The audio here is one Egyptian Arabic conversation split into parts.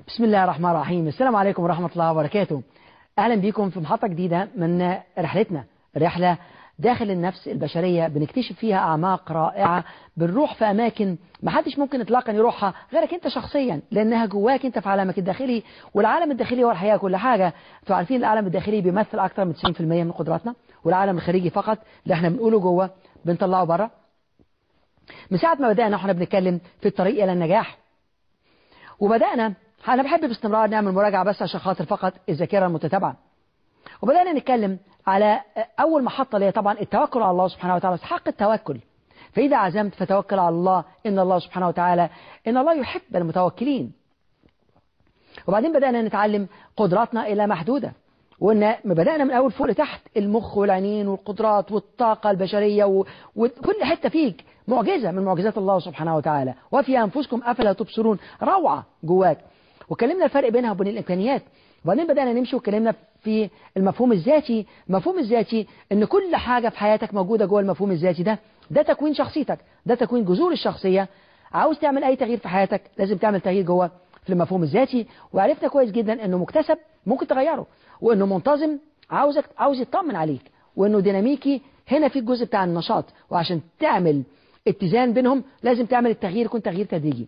بسم الله الرحمن الرحيم السلام عليكم ورحمة الله وبركاته أهلا بكم في محطة جديدة من رحلتنا رحلة داخل النفس البشرية بنكتشف فيها أعماق رائعة بنروح في أماكن ما حدش ممكن إطلاقا يروحها غيرك أنت شخصيا لأنها جواك أنت في عالمك الداخلي والعالم الداخلي هو الحقيقة كل حاجة انتوا عارفين العالم الداخلي بيمثل أكثر من 90% من قدراتنا والعالم الخارجي فقط اللي احنا بنقوله جوه بنطلعه بره من ساعة ما بدأنا احنا بنتكلم في الطريق إلى النجاح وبدأنا أنا بحب باستمرار نعمل مراجعة بس عشان خاطر فقط الذاكرة المتتابعة وبدأنا نتكلم على أول محطة اللي هي طبعا التوكل على الله سبحانه وتعالى حق التوكل فإذا عزمت فتوكل على الله إن الله سبحانه وتعالى إن الله يحب المتوكلين وبعدين بدأنا نتعلم قدراتنا إلى محدودة وإن بدأنا من أول فوق لتحت المخ والعينين والقدرات والطاقة البشرية و... وكل حتة فيك معجزة من معجزات الله سبحانه وتعالى وفي أنفسكم أفلا تبصرون روعة جواك وكلمنا الفرق بينها وبين الإمكانيات وبعدين بدأنا نمشي وكلمنا في المفهوم الذاتي المفهوم الذاتي ان كل حاجة في حياتك موجودة جوه المفهوم الذاتي ده ده تكوين شخصيتك ده تكوين جذور الشخصية عاوز تعمل اي تغيير في حياتك لازم تعمل تغيير جوه في المفهوم الذاتي وعرفنا كويس جدا انه مكتسب ممكن تغيره وانه منتظم عاوزك عاوز يطمن عليك وانه ديناميكي هنا في الجزء بتاع النشاط وعشان تعمل اتزان بينهم لازم تعمل التغيير يكون تغيير تدريجي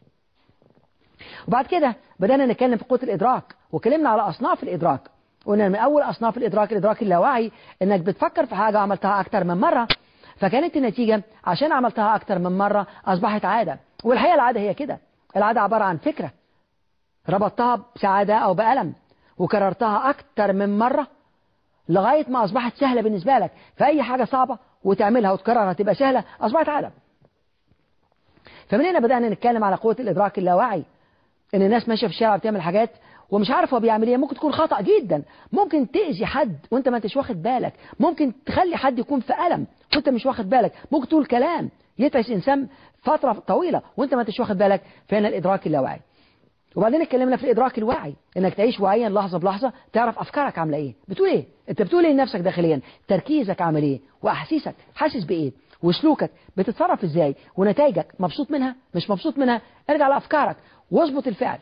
وبعد كده بدأنا نتكلم في قوة الإدراك وكلمنا على أصناف الإدراك قلنا من أول أصناف الإدراك الإدراك اللاواعي إنك بتفكر في حاجة عملتها أكتر من مرة فكانت النتيجة عشان عملتها أكتر من مرة أصبحت عادة والحقيقة العادة هي كده العادة عبارة عن فكرة ربطتها بسعادة أو بألم وكررتها أكتر من مرة لغاية ما أصبحت سهلة بالنسبة لك فأي حاجة صعبة وتعملها وتكررها تبقى سهلة أصبحت عادة فمن هنا بدأنا نتكلم على قوة الإدراك اللاواعي ان الناس ماشيه في الشارع بتعمل حاجات ومش عارف هو بيعمل ايه ممكن تكون خطأ جدا ممكن تأذي حد وانت ما انتش واخد بالك ممكن تخلي حد يكون في ألم وانت مش واخد بالك ممكن تقول كلام يتعس إنسان فترة طويلة وانت ما انتش واخد بالك فهنا الإدراك اللاواعي وبعدين اتكلمنا في الإدراك الواعي انك تعيش واعيا لحظة بلحظة تعرف أفكارك عاملة ايه بتقول ايه انت بتقول ايه لنفسك داخليا تركيزك عامل ايه وأحاسيسك حاسس بإيه وسلوكك بتتصرف ازاي ونتائجك مبسوط منها مش مبسوط منها ارجع لأفكارك واظبط الفعل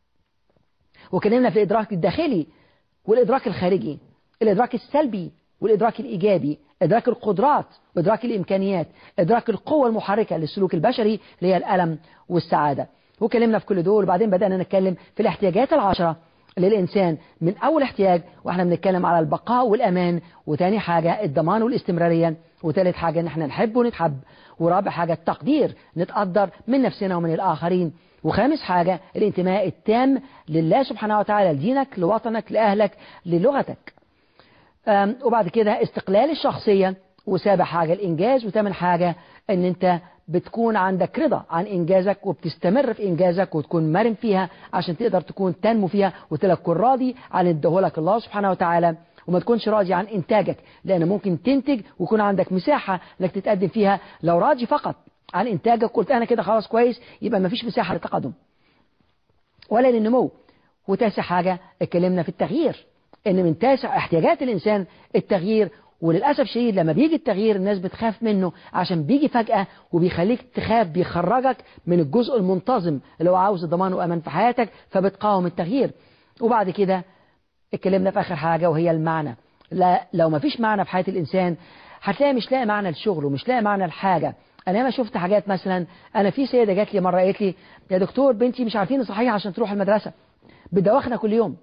وكلمنا في الإدراك الداخلي والإدراك الخارجي الإدراك السلبي والإدراك الإيجابي إدراك القدرات وإدراك الإمكانيات إدراك القوة المحركة للسلوك البشري اللي هي الألم والسعادة وكلمنا في كل دول وبعدين بدأنا نتكلم في الاحتياجات العشرة للإنسان من أول احتياج وإحنا بنتكلم على البقاء والأمان وتاني حاجة الضمان والاستمرارية وثالث حاجة إن إحنا نحب ونتحب ورابع حاجة التقدير نتقدر من نفسنا ومن الآخرين وخامس حاجة الانتماء التام لله سبحانه وتعالى لدينك لوطنك لأهلك للغتك وبعد كده استقلال الشخصية وسابع حاجة الإنجاز وثامن حاجة أن أنت بتكون عندك رضا عن إنجازك وبتستمر في إنجازك وتكون مرن فيها عشان تقدر تكون تنمو فيها وتكون راضي عن ادهولك الله سبحانه وتعالى وما تكونش راضي عن إنتاجك لأن ممكن تنتج ويكون عندك مساحة انك تتقدم فيها لو راضي فقط عن إنتاجك قلت أنا كده خلاص كويس يبقى ما فيش مساحة للتقدم ولا للنمو وتاسع حاجة اتكلمنا في التغيير ان من تاسع احتياجات الإنسان التغيير وللأسف شديد لما بيجي التغيير الناس بتخاف منه عشان بيجي فجأة وبيخليك تخاف بيخرجك من الجزء المنتظم اللي هو عاوز ضمان وأمان في حياتك فبتقاوم التغيير وبعد كده اتكلمنا في آخر حاجة وهي المعنى لا لو ما فيش معنى في حياة الإنسان هتلاقي مش لاقي معنى لشغله مش لاقي معنى لحاجة انا ما شفت حاجات مثلا انا في سيدة جات لي مرة قالت لي يا دكتور بنتي مش عارفين صحيح عشان تروح المدرسة بتدوخنا كل يوم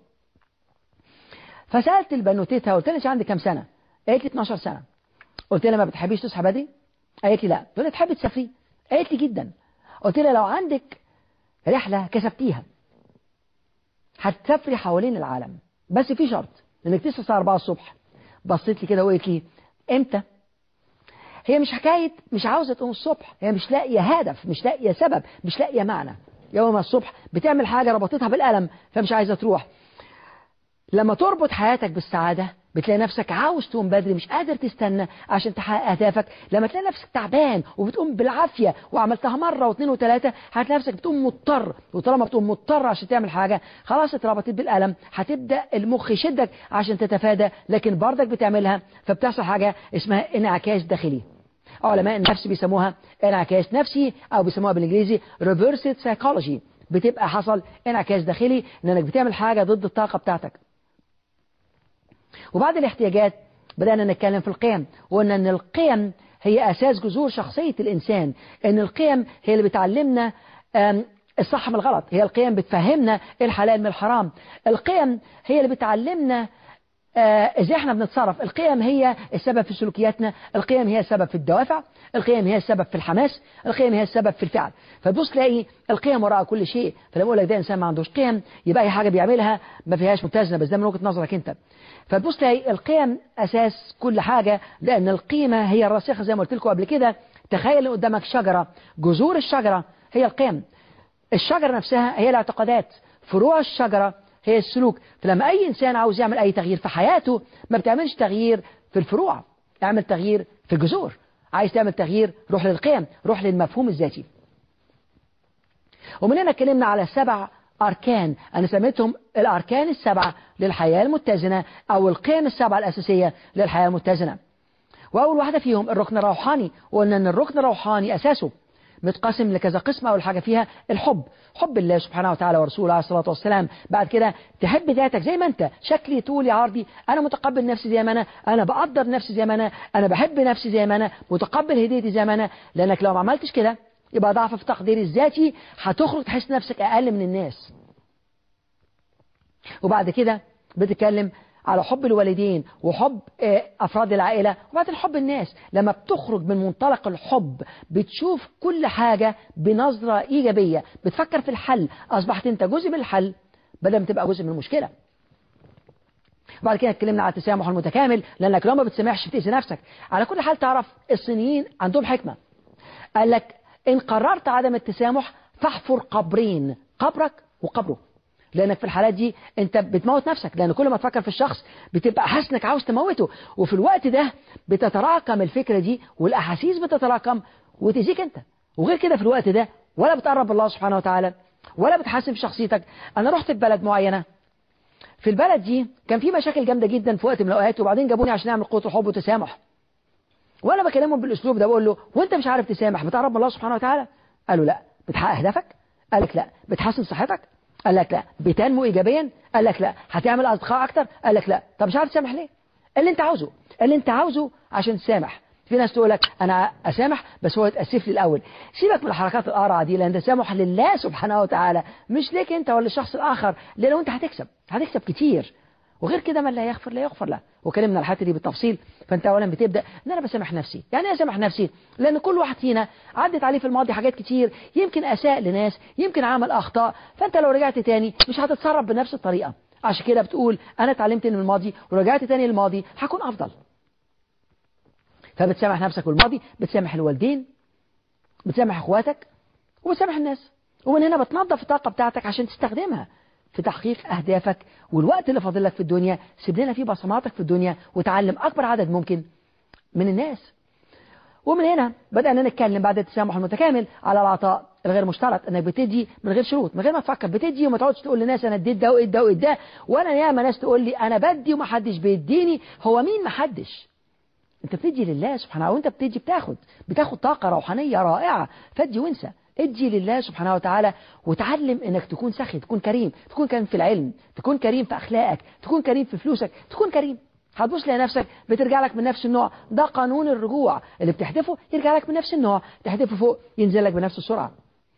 فسألت البنوتتها قلت لها انت عندك كام سنة قالت لي 12 سنة قلت لها ما بتحبيش تصحى بدري قالت لي لا قلت لها تحبي تسافري قالت لي جدا قلت لها لو عندك رحلة كسبتيها هتسافري حوالين العالم بس في شرط انك تصحى الساعة 4 الصبح بصيت لي كده وقالت لي امتى هي مش حكاية مش عاوزة تقوم الصبح هي مش لاقية هدف مش لاقية سبب مش لاقية معنى يوم الصبح بتعمل حاجة ربطتها بالألم فمش عايزة تروح لما تربط حياتك بالسعادة بتلاقي نفسك عاوز تقوم بدري مش قادر تستنى عشان تحقق أهدافك لما تلاقي نفسك تعبان وبتقوم بالعافية وعملتها مرة واثنين وثلاثة هتلاقي نفسك بتقوم مضطر وطالما بتقوم مضطر عشان تعمل حاجة خلاص اتربطت بالألم هتبدأ المخ يشدك عشان تتفادى لكن برضك بتعملها فبتحصل حاجة اسمها انعكاس داخلي علماء النفس بيسموها انعكاس نفسي او بيسموها بالانجليزي reversed psychology بتبقى حصل انعكاس داخلي انك بتعمل حاجة ضد الطاقة بتاعتك وبعد الاحتياجات بدأنا نتكلم في القيم وقلنا ان القيم هي أساس جذور شخصية الإنسان ان القيم هي اللي بتعلمنا الصح من الغلط هي القيم بتفهمنا الحلال من الحرام القيم هي اللي بتعلمنا ازاي احنا بنتصرف القيم هي السبب في سلوكياتنا القيم هي السبب في الدوافع القيم هي السبب في الحماس القيم هي السبب في الفعل فتبص تلاقي القيم وراء كل شيء فلما اقول لك ده انسان ما عندوش قيم يبقى اي حاجه بيعملها ما فيهاش متزنه بس ده من وجهه نظرك انت فتبص تلاقي القيم اساس كل حاجه لان القيمه هي الراسخه زي ما قلت لكم قبل كده تخيل ان قدامك شجره جذور الشجره هي القيم الشجره نفسها هي الاعتقادات فروع الشجره هي السلوك فلما أي إنسان عاوز يعمل أي تغيير في حياته ما بتعملش تغيير في الفروع اعمل تغيير في الجذور عايز تعمل تغيير روح للقيم روح للمفهوم الذاتي ومن هنا اتكلمنا على سبع أركان أنا سميتهم الأركان السبعة للحياة المتزنة أو القيم السبعة الأساسية للحياة المتزنة وأول واحدة فيهم الركن الروحاني وقلنا أن الركن الروحاني أساسه متقسم لكذا قسم أول حاجة فيها الحب حب الله سبحانه وتعالى ورسوله عليه الصلاة والسلام بعد كده تحب ذاتك زي ما أنت شكلي طولي عرضي أنا متقبل نفسي زي ما أنا أنا بقدر نفسي زي ما أنا أنا بحب نفسي زي ما أنا متقبل هديتي زي ما أنا لأنك لو ما عملتش كده يبقى ضعف في تقديري الذاتي هتخرج تحس نفسك أقل من الناس وبعد كده بتتكلم على حب الوالدين وحب أفراد العائلة وبعدين حب الناس لما بتخرج من منطلق الحب بتشوف كل حاجة بنظرة إيجابية بتفكر في الحل أصبحت أنت جزء من الحل بدل ما تبقى جزء من المشكلة بعد كده اتكلمنا على التسامح المتكامل لأنك لو ما بتسامحش بتأذي نفسك على كل حال تعرف الصينيين عندهم حكمة قال لك إن قررت عدم التسامح فاحفر قبرين قبرك وقبره لانك في الحالات دي انت بتموت نفسك لان كل ما تفكر في الشخص بتبقى حاسس انك عاوز تموته وفي الوقت ده بتتراكم الفكره دي والاحاسيس بتتراكم وتأذيك انت وغير كده في الوقت ده ولا بتقرب الله سبحانه وتعالى ولا بتحسن في شخصيتك انا رحت في بلد معينه في البلد دي كان في مشاكل جامده جدا في وقت من الاوقات وبعدين جابوني عشان اعمل قوه الحب وتسامح وانا بكلمهم بالاسلوب ده بقول له وانت مش عارف تسامح بتقرب الله سبحانه وتعالى قالوا لا بتحقق اهدافك قال لك لا بتحسن صحتك قال لك لا بتنمو ايجابيا قال لك لا هتعمل اصدقاء اكتر قال لك لا طب مش عارف تسامح ليه اللي انت عاوزه اللي انت عاوزه عشان تسامح في ناس تقول لك انا اسامح بس هو يتاسف لي الاول سيبك من الحركات القرعه دي لان تسامح لله سبحانه وتعالى مش ليك انت ولا الشخص الاخر لانه انت هتكسب هتكسب كتير وغير كده من لا يغفر لا يغفر له وكلمنا الحته دي بالتفصيل فانت اولا بتبدا ان انا بسامح نفسي يعني ايه اسامح نفسي لان كل واحد فينا عدت عليه في الماضي حاجات كتير يمكن اساء لناس يمكن عمل اخطاء فانت لو رجعت تاني مش هتتصرف بنفس الطريقه عشان كده بتقول انا اتعلمت من الماضي ورجعت تاني للماضي هكون افضل فبتسامح نفسك والماضي بتسامح الوالدين بتسامح اخواتك وبتسامح الناس ومن هنا بتنظف الطاقه بتاعتك عشان تستخدمها في تحقيق أهدافك والوقت اللي فاضل لك في الدنيا سيب لنا فيه بصماتك في الدنيا وتعلم أكبر عدد ممكن من الناس ومن هنا بدأنا نتكلم بعد التسامح المتكامل على العطاء الغير مشترط انك بتدي من غير شروط من غير ما تفكر بتدي وما تقعدش تقول لناس انا اديت ده واديت ده واديت ده وانا ياما ناس تقول لي انا بدي ومحدش بيديني هو مين محدش انت بتدي لله سبحانه وانت بتدي بتاخد بتاخد طاقة روحانية رائعة فدي وانسى ادي لله سبحانه وتعالى وتعلم انك تكون سخي تكون كريم تكون كريم في العلم تكون كريم في اخلاقك تكون كريم في فلوسك تكون كريم هتبص لنفسك بترجع لك من نفس النوع ده قانون الرجوع اللي بتحدفه يرجع لك من نفس النوع تحدفه فوق ينزل لك بنفس السرعة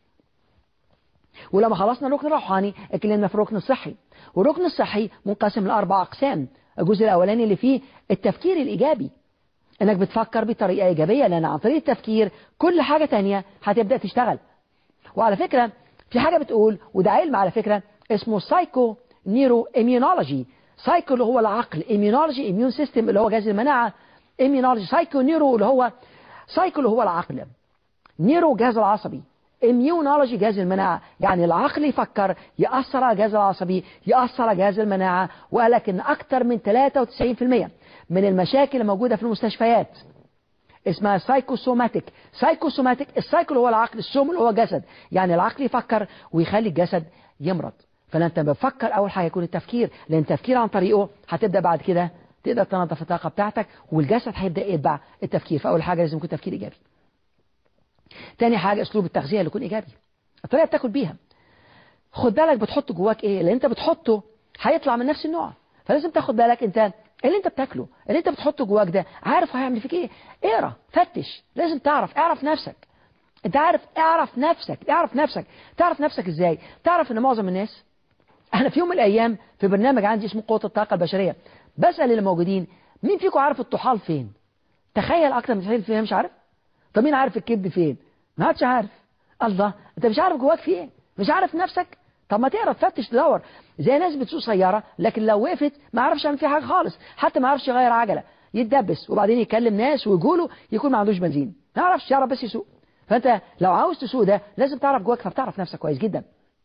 ولما خلصنا الركن الروحاني اتكلمنا في الركن الصحي والركن الصحي منقسم لأربع أقسام الجزء الأولاني اللي فيه التفكير الإيجابي انك بتفكر بطريقة إيجابية لأن عن طريق التفكير كل حاجة تانية هتبدأ تشتغل وعلى فكرة في حاجة بتقول وده علم على فكرة اسمه سايكو نيرو اميونولوجي سايكو اللي هو العقل اميونولوجي اميون سيستم اللي هو جهاز المناعة اميونولوجي سايكو نيرو اللي هو سايكو اللي هو العقل نيرو جهاز العصبي اميونولوجي جهاز المناعة يعني العقل يفكر يأثر على الجهاز العصبي يأثر على جهاز المناعة وقال لك ان اكتر من 93% من المشاكل الموجودة في المستشفيات اسمها سايكوسوماتيك سايكوسوماتيك السايكو هو العقل السوم اللي هو الجسد يعني العقل يفكر ويخلي الجسد يمرض فانت بتفكر اول حاجه يكون التفكير لان التفكير عن طريقه هتبدا بعد كده تقدر تنظف الطاقه بتاعتك والجسد هيبدا يتبع التفكير فاول حاجه لازم يكون تفكير ايجابي تاني حاجه اسلوب التغذيه اللي يكون ايجابي الطريقه بتاكل بيها خد بالك بتحط جواك ايه اللي انت بتحطه هيطلع من نفس النوع فلازم تاخد بالك انت اللي انت بتاكله اللي انت بتحطه جواك ده عارف هيعمل فيك ايه اقرا فتش لازم تعرف اعرف نفسك انت عارف اعرف نفسك اعرف نفسك تعرف نفسك ازاي تعرف ان معظم الناس انا في يوم من الايام في برنامج عندي اسمه قوه الطاقه البشريه بسال اللي موجودين مين فيكم عارف الطحال فين تخيل اكتر من تخيل فين مش عارف طب مين عارف الكبد فين ما حدش عارف الله انت مش عارف جواك في ايه مش عارف نفسك طب ما تقرا تفتش تدور زي ناس بتسوق سياره لكن لو وقفت ما عرفش يعمل فيها حاجه خالص حتى ما عرفش يغير عجله يتدبس وبعدين يكلم ناس ويقولوا يكون ما عندوش بنزين ما يعرفش يعرف بس يسوق فانت لو عاوز تسوق ده لازم تعرف جواك فبتعرف نفسك كويس جدا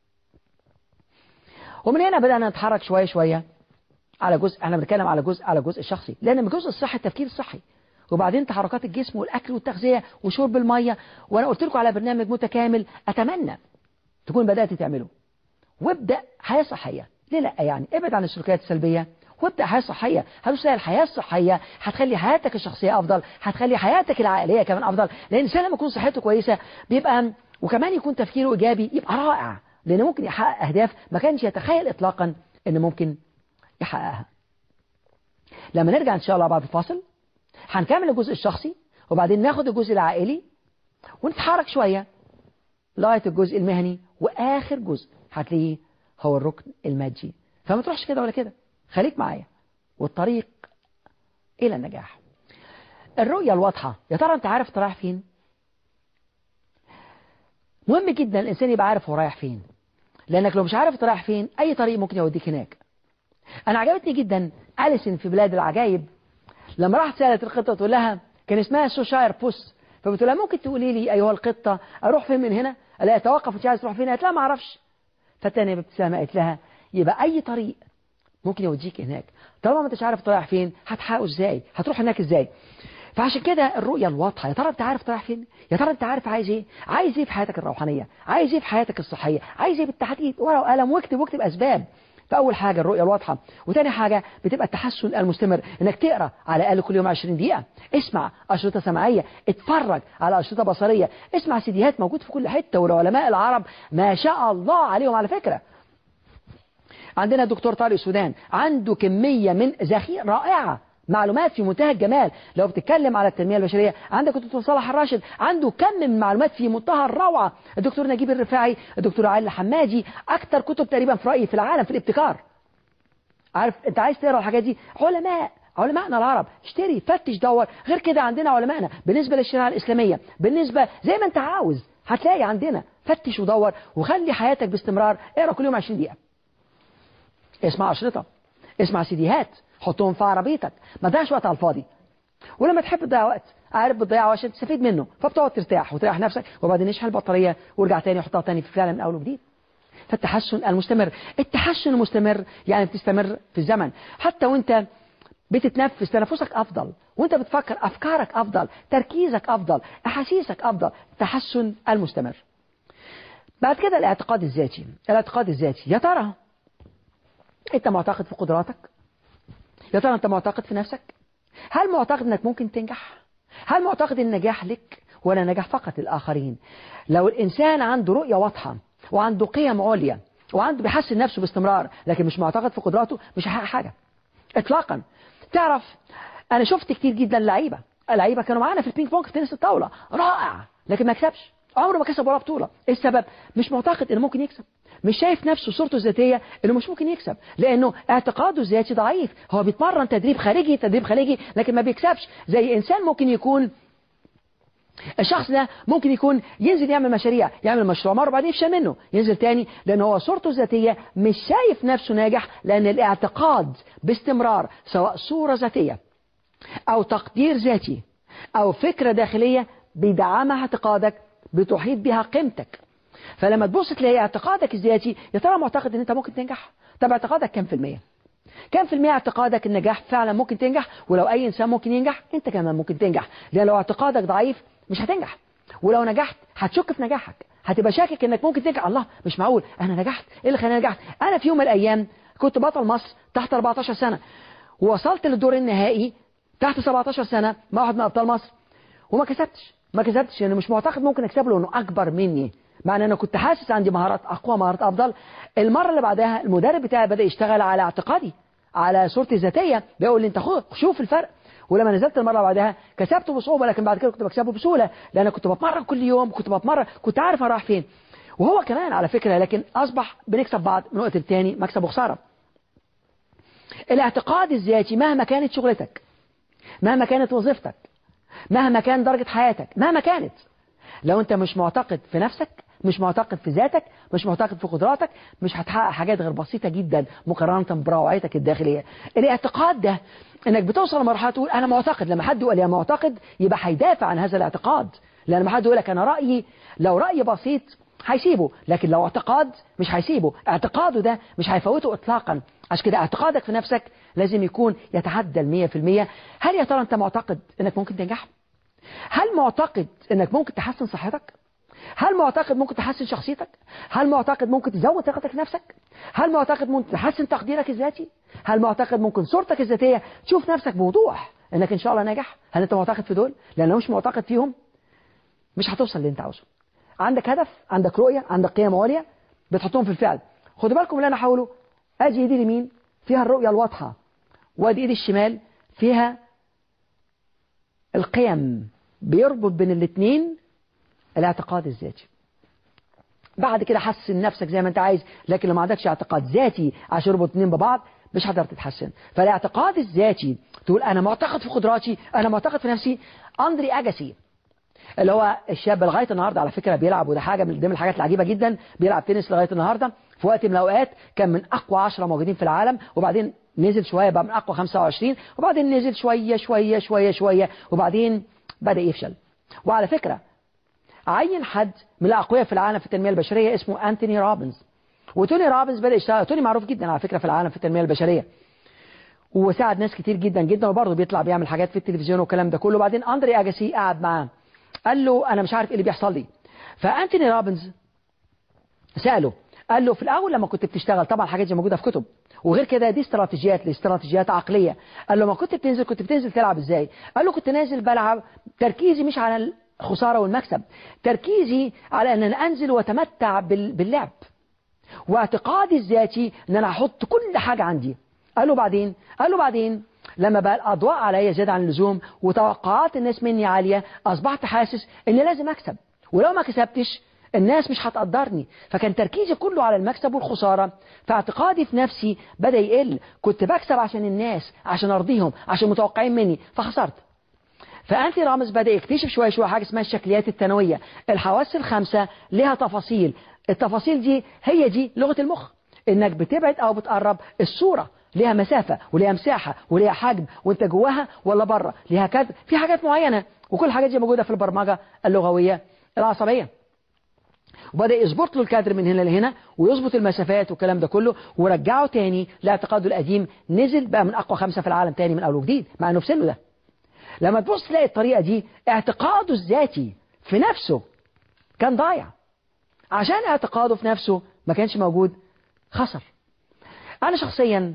ومن هنا بدأنا نتحرك شوية شوية على جزء احنا بنتكلم على جزء على جزء الشخصي لأن من جزء الصحي التفكير الصحي وبعدين تحركات الجسم والأكل والتغذية وشرب المية وأنا قلت لكم على برنامج متكامل أتمنى تكون بدأت تعمله وابدأ حياة صحية ليه لا يعني ابعد عن السلوكيات السلبية وابدأ حياة صحية هتوصل الحياة الصحية هتخلي حياتك الشخصية أفضل هتخلي حياتك العائلية كمان أفضل لأن الإنسان لما يكون صحته كويسة بيبقى وكمان يكون تفكيره إيجابي يبقى رائع لأنه ممكن يحقق أهداف ما كانش يتخيل إطلاقا إنه ممكن يحققها لما نرجع إن شاء الله بعد الفاصل هنكمل الجزء الشخصي وبعدين ناخد الجزء العائلي ونتحرك شوية لغاية الجزء المهني وآخر جزء هتلاقيه هو الركن المادي فما تروحش كده ولا كده خليك معايا والطريق إلى النجاح الرؤية الواضحة يا ترى أنت عارف رايح فين مهم جدا الإنسان يبقى عارف هو رايح فين لأنك لو مش عارف رايح فين أي طريق ممكن يوديك هناك أنا عجبتني جدا أليسن في بلاد العجائب لما راحت سألت القطة تقول لها كان اسمها سوشاير بوس فبتقول لها ممكن تقولي لي أيها القطة أروح فين من هنا لا أتوقف أنت عايز تروح فين قالت لها ما أعرفش فالتانية بابتسامة قالت لها يبقى أي طريق ممكن يوديك هناك طالما ما انتش عارف رايح فين هتحققه ازاي هتروح هناك ازاي فعشان كده الرؤية الواضحة يا ترى انت عارف رايح فين يا ترى انت عارف عايز ايه عايز ايه في حياتك الروحانية عايز ايه في حياتك الصحية عايز ايه بالتحديد ورقة وقلم واكتب واكتب اسباب فأول حاجة الرؤية الواضحة وتاني حاجة بتبقى التحسن المستمر انك تقرا على الأقل كل يوم 20 دقيقة اسمع أشرطة سمعية اتفرج على أشرطة بصرية اسمع سيديهات موجود في كل حتة والعلماء العرب ما شاء الله عليهم على فكرة عندنا الدكتور طارق السودان عنده كمية من ذخيرة رائعة معلومات في منتهى الجمال لو بتتكلم على التنمية البشرية عندك الدكتور صلاح الراشد عنده كم من معلومات في منتهى الروعة الدكتور نجيب الرفاعي الدكتور علي الحمادي أكثر كتب تقريبا في رأيي في العالم في الابتكار عارف انت عايز تقرا الحاجات دي علماء علمائنا العرب اشتري فتش دور غير كده عندنا علمائنا بالنسبة للشريعة الإسلامية بالنسبة زي ما انت عاوز هتلاقي عندنا فتش ودور وخلي حياتك باستمرار اقرا كل يوم 20 دقيقة اسمع أشرطة اسمع سيديهات حطهم في عربيتك ما تضيعش وقت على الفاضي ولما تحب تضيع وقت عارف بتضيعه عشان تستفيد منه فبتقعد ترتاح وتريح نفسك وبعدين اشحن البطارية وارجع تاني وحطها تاني في فعلا من أول وجديد فالتحسن المستمر التحسن المستمر يعني بتستمر في الزمن حتى وانت بتتنفس تنفسك أفضل وانت بتفكر أفكارك أفضل تركيزك أفضل أحاسيسك أفضل التحسن المستمر بعد كده الاعتقاد الذاتي الاعتقاد الذاتي يا ترى انت معتقد في قدراتك يا ترى انت معتقد في نفسك هل معتقد انك ممكن تنجح هل معتقد النجاح لك ولا نجاح فقط للآخرين لو الإنسان عنده رؤية واضحة وعنده قيم عليا وعنده بيحسن نفسه باستمرار لكن مش معتقد في قدراته مش هيحقق حاجة اطلاقا تعرف انا شفت كتير جدا لعيبة اللعيبة كانوا معانا في البينج بونج في تنس الطاولة رائع لكن ما كسبش عمره ما كسب ولا بطولة ايه السبب مش معتقد انه ممكن يكسب مش شايف نفسه صورته الذاتية انه مش ممكن يكسب لانه اعتقاده الذاتي ضعيف هو بيتمرن تدريب خارجي تدريب خارجي لكن ما بيكسبش زي انسان ممكن يكون الشخص ده ممكن يكون ينزل يعمل مشاريع يعمل مشروع مرة بعدين يفشل منه ينزل تاني لأن هو صورته الذاتية مش شايف نفسه ناجح لأن الاعتقاد باستمرار سواء صورة ذاتية أو تقدير ذاتي أو فكرة داخلية بيدعمها اعتقادك بتحيط بها قيمتك فلما تبص تلاقي اعتقادك الذاتي يا ترى معتقد ان انت ممكن تنجح طب اعتقادك كم في المية كم في المية اعتقادك النجاح فعلا ممكن تنجح ولو اي انسان ممكن ينجح انت كمان ممكن تنجح لان لو اعتقادك ضعيف مش هتنجح ولو نجحت هتشك في نجاحك هتبقى شاكك انك ممكن تنجح الله مش معقول انا نجحت ايه اللي خلاني نجحت انا في يوم من الايام كنت بطل مصر تحت 14 سنة ووصلت للدور النهائي تحت 17 سنة مع واحد من ابطال مصر وما كسبتش ما كسبتش لان مش معتقد ممكن اكسب له انه اكبر مني معنى انا كنت حاسس عندي مهارات اقوى مهارات افضل المره اللي بعدها المدرب بتاعي بدا يشتغل على اعتقادي على صورتي الذاتيه بيقول لي انت شوف الفرق ولما نزلت المره اللي بعدها كسبته بصعوبه لكن بعد كده كنت بكسبه بسهوله لان كنت بتمرن كل يوم كنت بتمرن كنت عارف انا رايح فين وهو كمان على فكره لكن اصبح بنكسب بعض من وقت للتاني مكسب وخساره الاعتقاد الذاتي مهما كانت شغلتك مهما كانت وظيفتك مهما كان درجة حياتك مهما كانت لو انت مش معتقد في نفسك مش معتقد في ذاتك مش معتقد في قدراتك مش هتحقق حاجات غير بسيطة جدا مقارنة بروعيتك الداخلية الاعتقاد ده انك بتوصل لمرحلة تقول انا معتقد لما حد يقول يا معتقد يبقى هيدافع عن هذا الاعتقاد لان لما حد يقول لك انا رأيي لو رأي بسيط هيسيبه لكن لو اعتقاد مش هيسيبه اعتقاده ده مش هيفوته اطلاقا عشان كده اعتقادك في نفسك لازم يكون يتعدى المية في المية هل يا ترى انت معتقد انك ممكن تنجح هل معتقد انك ممكن تحسن صحتك هل معتقد ممكن تحسن شخصيتك هل معتقد ممكن تزود ثقتك في نفسك هل معتقد ممكن تحسن تقديرك الذاتي هل معتقد ممكن صورتك الذاتية تشوف نفسك بوضوح انك ان شاء الله ناجح هل انت معتقد في دول لان لو مش معتقد فيهم مش هتوصل اللي انت عاوزه عندك هدف عندك رؤية عندك قيم عالية بتحطهم في الفعل خدوا بالكم اللي انا هقوله ادي ايدي اليمين فيها الرؤية الواضحة وادي ايدي الشمال فيها القيم بيربط بين الاثنين الاعتقاد الذاتي بعد كده حسن نفسك زي ما انت عايز لكن لو ما عندكش اعتقاد ذاتي عشان يربط اثنين ببعض مش هتقدر تتحسن فالاعتقاد الذاتي تقول انا معتقد في قدراتي انا معتقد في نفسي اندري اجاسي اللي هو الشاب لغايه النهارده على فكره بيلعب وده حاجه من ضمن الحاجات العجيبه جدا بيلعب تنس لغايه النهارده في وقت من الاوقات كان من اقوى 10 موجودين في العالم وبعدين نزل شويه بقى من اقوى 25 وبعدين نزل شويه شويه شويه شويه وبعدين بدا يفشل وعلى فكره عين حد من الاقوياء في العالم في التنميه البشريه اسمه انتوني روبنز وتوني روبنز بدا يشتغل توني معروف جدا على فكره في العالم في التنميه البشريه وساعد ناس كتير جدا جدا وبرضه بيطلع بيعمل حاجات في التلفزيون والكلام ده كله وبعدين اندري اجاسي قعد معاه قال له انا مش عارف ايه اللي بيحصل لي فانتوني روبنز ساله قال له في الاول لما كنت بتشتغل طبعا الحاجات دي موجوده في كتب وغير كده دي استراتيجيات دي استراتيجيات عقليه قال له ما كنت بتنزل كنت بتنزل تلعب ازاي قال له كنت نازل بلعب تركيزي مش على الخساره والمكسب تركيزي على ان انا انزل واتمتع باللعب واعتقادي الذاتي ان انا احط كل حاجه عندي قال له بعدين قال له بعدين لما بقى الأضواء عليا زيادة عن اللزوم وتوقعات الناس مني عالية أصبحت حاسس إن لازم أكسب ولو ما كسبتش الناس مش هتقدرني فكان تركيزي كله على المكسب والخسارة فاعتقادي في نفسي بدأ يقل كنت بكسب عشان الناس عشان أرضيهم عشان متوقعين مني فخسرت فأنتي رامز بدأ يكتشف شوية شوية حاجة اسمها الشكليات الثانوية الحواس الخمسة لها تفاصيل التفاصيل دي هي دي لغة المخ انك بتبعد او بتقرب الصورة ليها مسافة وليها مساحة وليها حجم وانت جواها ولا بره ليها كذا في حاجات معينة وكل الحاجات دي موجودة في البرمجة اللغوية العصبية وبدأ يظبط له الكادر من هنا لهنا ويظبط المسافات والكلام ده كله ورجعه تاني لاعتقاده القديم نزل بقى من أقوى خمسة في العالم تاني من أول وجديد مع أنه في سنه ده لما تبص تلاقي الطريقة دي اعتقاده الذاتي في نفسه كان ضايع عشان اعتقاده في نفسه ما كانش موجود خسر أنا شخصيا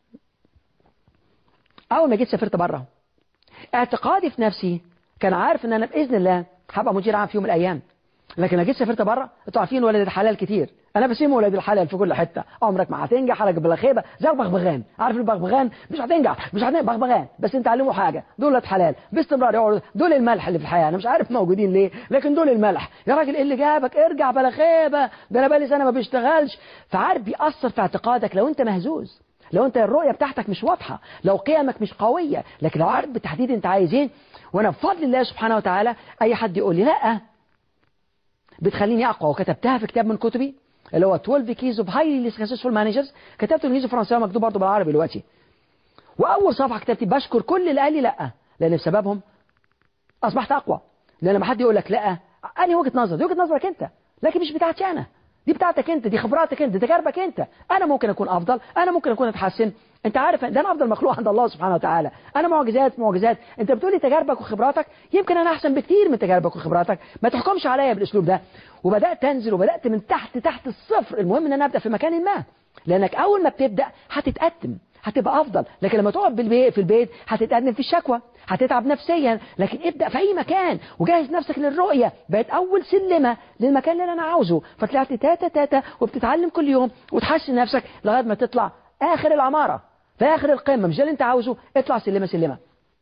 أول ما جيت سافرت بره اعتقادي في نفسي كان عارف ان انا باذن الله هبقى مدير عام في يوم من الايام لكن انا جيت سافرت بره انتوا عارفين ولد الحلال كتير انا بسيم ولد الحلال في كل حته عمرك ما هتنجح على جبل خيبه زي البغبغان عارف البغبغان مش هتنجح مش هتنجح بغبغان بس انت علمه حاجه دول ولد حلال باستمرار يقعدوا دول الملح اللي في الحياه انا مش عارف موجودين ليه لكن دول الملح يا راجل ايه اللي جابك ارجع بلا خيبه ده انا بقالي سنه ما بيشتغلش فعارف بيأثر في اعتقادك لو انت مهزوز لو انت الرؤية بتاعتك مش واضحة لو قيمك مش قوية لكن لو عارف بالتحديد انت عايز ايه وانا بفضل الله سبحانه وتعالى اي حد يقول لي لا بتخليني اقوى وكتبتها في كتاب من كتبي اللي هو 12 keys of highly successful managers كتبته انجليزي وفرنساوي مكتوب برضه بالعربي دلوقتي واول صفحه كتبتي بشكر كل اللي قال لي لا لان بسببهم اصبحت اقوى لان لما حد يقول لك لا اني وجهه نظر دي وجهه نظرك انت لكن مش بتاعتي انا دي بتاعتك انت دي خبراتك انت دي تجاربك انت انا ممكن اكون افضل انا ممكن اكون اتحسن انت عارف ده انا افضل مخلوق عند الله سبحانه وتعالى انا معجزات معجزات انت بتقولي تجاربك وخبراتك يمكن انا احسن بكتير من تجاربك وخبراتك ما تحكمش عليا بالاسلوب ده وبدات تنزل وبدات من تحت تحت الصفر المهم ان انا ابدا في مكان ما لانك اول ما بتبدا هتتقدم هتبقى افضل لكن لما تقعد بالبيت في البيت هتتقدم في الشكوى هتتعب نفسيا لكن ابدا في اي مكان وجهز نفسك للرؤيه بقت اول سلمه للمكان اللي انا عاوزه فطلعت تاتا تاتا وبتتعلم كل يوم وتحسن نفسك لغايه ما تطلع اخر العماره في اخر القمه مش ده اللي انت عاوزه اطلع سلمه سلمه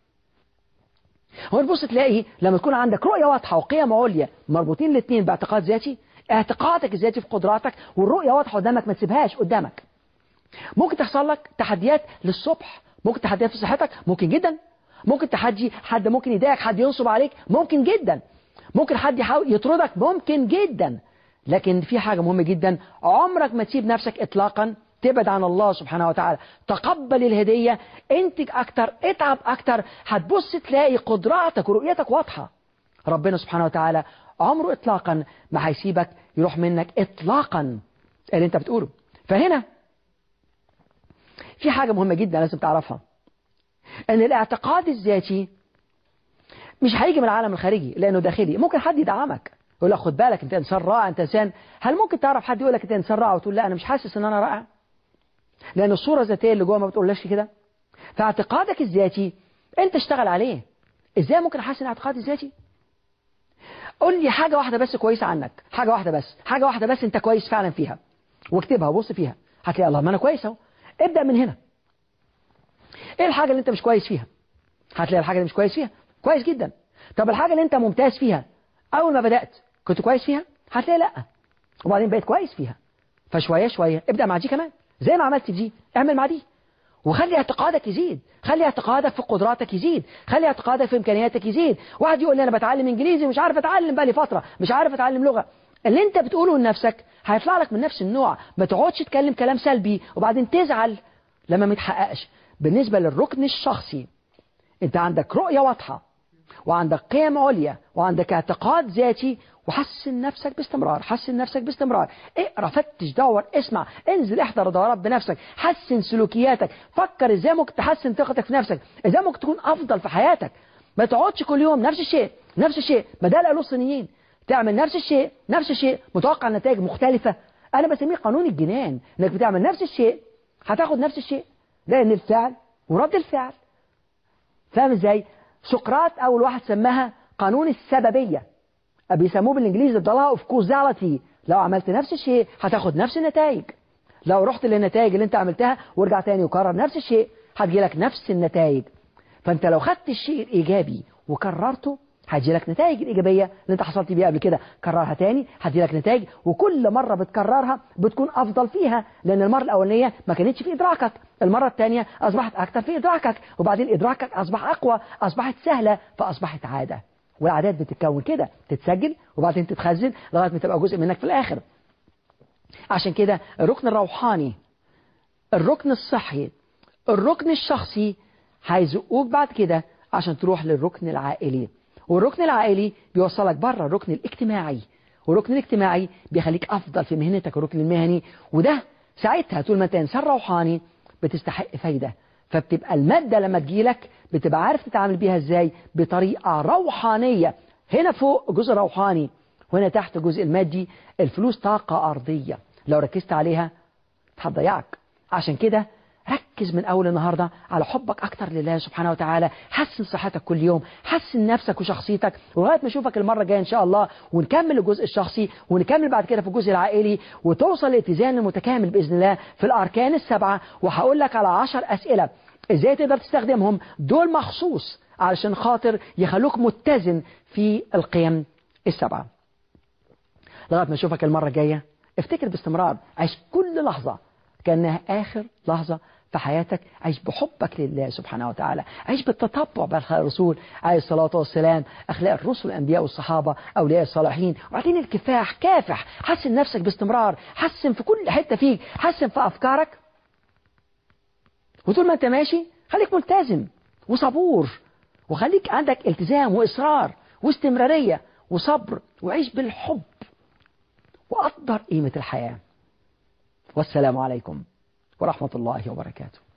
هو تبص تلاقي لما تكون عندك رؤية واضحة وقيم عليا مربوطين الاثنين باعتقاد ذاتي اعتقادك الذاتي في قدراتك والرؤية واضحة قدامك ما تسيبهاش قدامك ممكن تحصل لك تحديات للصبح ممكن تحديات في صحتك ممكن جدا ممكن تحدي حد ممكن يضايقك حد ينصب عليك ممكن جدا ممكن حد يحاول يطردك ممكن جدا لكن في حاجة مهمة جدا عمرك ما تسيب نفسك اطلاقا تبعد عن الله سبحانه وتعالى تقبل الهدية انتج اكتر اتعب اكتر هتبص تلاقي قدراتك ورؤيتك واضحة ربنا سبحانه وتعالى عمره اطلاقا ما هيسيبك يروح منك اطلاقا اللي انت بتقوله فهنا في حاجة مهمة جدا لازم تعرفها ان الاعتقاد الذاتي مش هيجي من العالم الخارجي لانه داخلي ممكن حد يدعمك يقول لك خد بالك انت انسان رائع انت انسان هل ممكن تعرف حد يقول لك انت انسان رائع وتقول لا انا مش حاسس ان انا رائع لان الصوره الذاتيه اللي جوه ما بتقولش كده فاعتقادك الذاتي انت اشتغل عليه ازاي ممكن احسن اعتقادي الذاتي قول لي حاجه واحده بس كويسه عنك حاجه واحده بس حاجه واحده بس انت كويس فعلا فيها واكتبها وبص فيها هتلاقي الله ما انا كويس اهو ابدا من هنا ايه الحاجه اللي انت مش كويس فيها هتلاقي الحاجه اللي مش كويس فيها كويس جدا طب الحاجه اللي انت ممتاز فيها اول ما بدات كنت كويس فيها هتلاقي لا وبعدين بقيت كويس فيها فشويه شويه ابدا مع دي كمان زي ما عملت في دي اعمل مع دي وخلي اعتقادك يزيد خلي اعتقادك في قدراتك يزيد خلي اعتقادك في امكانياتك يزيد واحد يقول لي انا بتعلم انجليزي ومش عارف اتعلم بقى لي فتره مش عارف اتعلم لغه اللي انت بتقوله لنفسك هيطلع لك من نفس النوع ما تقعدش تتكلم كلام سلبي وبعدين تزعل لما ما يتحققش بالنسبه للركن الشخصي انت عندك رؤيه واضحه وعندك قيم عليا وعندك اعتقاد ذاتي وحسن نفسك باستمرار حسن نفسك باستمرار اقرا فتش دور اسمع انزل احضر دورات بنفسك حسن سلوكياتك فكر ازاي ممكن تحسن ثقتك في نفسك ازاي ممكن تكون افضل في حياتك ما تقعدش كل يوم نفس الشيء نفس الشيء ما ده قالوا الصينيين تعمل نفس الشيء نفس الشيء متوقع نتائج مختلفة انا بسميه قانون الجنان انك بتعمل نفس الشيء هتاخد نفس الشيء لان الفعل ورد الفعل فاهم ازاي سقراط اول واحد سماها قانون السببية بيسموه بالانجليزي the law of causality لو عملت نفس الشيء هتاخد نفس النتائج لو رحت للنتائج اللي انت عملتها وارجع تاني وكرر نفس الشيء هتجي لك نفس النتائج فانت لو خدت الشيء الايجابي وكررته هيجي لك نتائج الايجابيه اللي انت حصلت بيها قبل كده كررها تاني هتجي لك نتائج وكل مره بتكررها بتكون افضل فيها لان المره الاولانيه ما كانتش في ادراكك المره الثانيه اصبحت اكثر في ادراكك وبعدين ادراكك اصبح اقوى اصبحت سهله فاصبحت عاده والعادات بتتكون كده تتسجل وبعدين تتخزن لغايه ما تبقى جزء منك في الاخر عشان كده الركن الروحاني الركن الصحي الركن الشخصي هيزقوك بعد كده عشان تروح للركن العائلي والركن العائلي بيوصلك بره الركن الاجتماعي والركن الاجتماعي بيخليك افضل في مهنتك الركن المهني وده ساعتها طول ما انت انسان روحاني بتستحق فايده فبتبقى المادة لما تجيلك بتبقى عارف تتعامل بيها ازاي بطريقة روحانية هنا فوق جزء روحاني وهنا تحت الجزء المادي الفلوس طاقة أرضية لو ركزت عليها هتضيعك عشان كده ركز من أول النهاردة على حبك أكتر لله سبحانه وتعالى حسن صحتك كل يوم حسن نفسك وشخصيتك ولغاية ما أشوفك المرة الجاية إن شاء الله ونكمل الجزء الشخصي ونكمل بعد كده في الجزء العائلي وتوصل لاتزان المتكامل بإذن الله في الأركان السبعة وهقول لك على عشر أسئلة إزاي تقدر تستخدمهم دول مخصوص علشان خاطر يخلوك متزن في القيم السبعة لغاية ما أشوفك المرة الجاية افتكر باستمرار عيش كل لحظة كأنها آخر لحظة في حياتك عيش بحبك لله سبحانه وتعالى عيش بالتطبع بأخلاق الرسول عليه الصلاة والسلام أخلاق الرسل الأنبياء والصحابة أولياء الصالحين وبعدين الكفاح كافح حسن نفسك باستمرار حسن في كل حتة فيك حسن في أفكارك وطول ما أنت ماشي خليك ملتزم وصبور وخليك عندك التزام وإصرار واستمرارية وصبر وعيش بالحب وقدر قيمة الحياة والسلام عليكم ورحمة الله وبركاته